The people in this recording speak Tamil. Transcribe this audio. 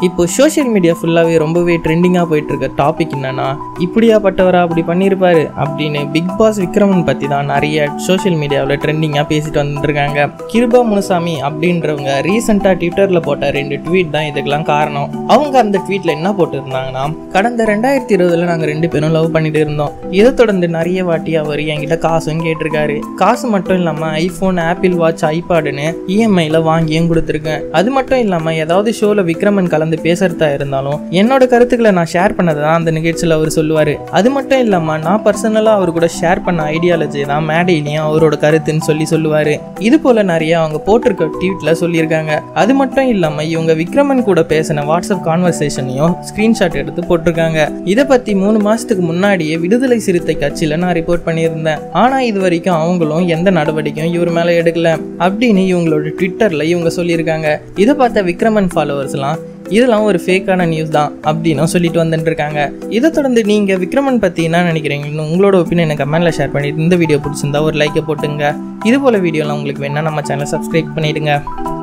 இப்போ சோஷியல் மீடியா ஃபுல்லாகவே ரொம்பவே ட்ரெண்டிங்காக போயிட்டு இருக்க டாபிக் என்னன்னா இப்படியாப்பட்டவரா அப்படி பண்ணியிருப்பாரு அப்படின்னு பிக் பாஸ் விக்ரமன் பற்றி தான் நிறைய சோஷியல் மீடியாவில் ட்ரெண்டிங்காக பேசிட்டு வந்துருக்காங்க கிருபா முனுசாமி அப்படின்றவங்க ரீசெண்டாக ட்விட்டரில் போட்ட ரெண்டு ட்வீட் தான் இதுக்கெல்லாம் காரணம் அவங்க அந்த ட்வீட்டில் என்ன போட்டிருந்தாங்கன்னா கடந்த ரெண்டாயிரத்தி இருபதுல நாங்கள் ரெண்டு பேரும் லவ் பண்ணிட்டு இருந்தோம் இதை தொடர்ந்து நிறைய வாட்டி அவர் என்கிட்ட காசும் கேட்டிருக்காரு காசு மட்டும் இல்லாமல் ஐஃபோன் ஆப்பிள் வாட்ச் ஐபாடுன்னு இஎம்ஐயில் வாங்கியும் கொடுத்துருக்கேன் அது மட்டும் இல்லாமல் ஏதாவது ஷோவில் விக்ரமன் கலந்து பேசுறதா இருந்தாலும் என்னோட கருத்துக்களை நான் ஷேர் பண்ணதை தான் அந்த நிகழ்ச்சியில் அவர் சொல்லுவார் அது மட்டும் இல்லாமல் நான் பர்சனலாக அவர் கூட ஷேர் பண்ண ஐடியாலஜி தான் மேடையிலையும் அவரோட கருத்துன்னு சொல்லி சொல்லுவார் இது போல் நிறைய அவங்க போட்டிருக்க ட்வீட்டில் சொல்லியிருக்காங்க அது மட்டும் இல்லாமல் இவங்க விக்ரமன் கூட பேசின வாட்ஸ்அப் கான்வர்சேஷனையும் ஸ்க்ரீன்ஷாட் எடுத்து போட்டிருக்காங்க இதை பற்றி மூணு மாதத்துக்கு முன்னாடியே விடுதலை சிறுத்தை கட்சியில் நான் ரிப்போர்ட் பண்ணியிருந்தேன் ஆனால் இது வரைக்கும் அவங்களும் எந்த நடவடிக்கையும் இவர் மேலே எடுக்கல அப்படின்னு இவங்களோட ட்விட்டரில் இவங்க சொல்லியிருக்காங்க இதை பார்த்த விக்ரமன் ஃபாலோவர்ஸ்லாம் இதெல்லாம் ஒரு ஃபேக்கான நியூஸ் தான் அப்படின்னு சொல்லிட்டு வந்துட்டு இருக்காங்க இதை தொடர்ந்து நீங்கள் விக்ரமன் பற்றி என்ன நினைக்கிறீங்கன்னு உங்களோட ஒப்பீனியனை கமெண்ட்டில் ஷேர் பண்ணிட்டு இந்த வீடியோ பிடிச்சிருந்தா ஒரு லைக்கை போட்டுங்க இது போல் வீடியோலாம் உங்களுக்கு வேணால் நம்ம சேனலை சப்ஸ்கிரைப் பண்ணிவிடுங்க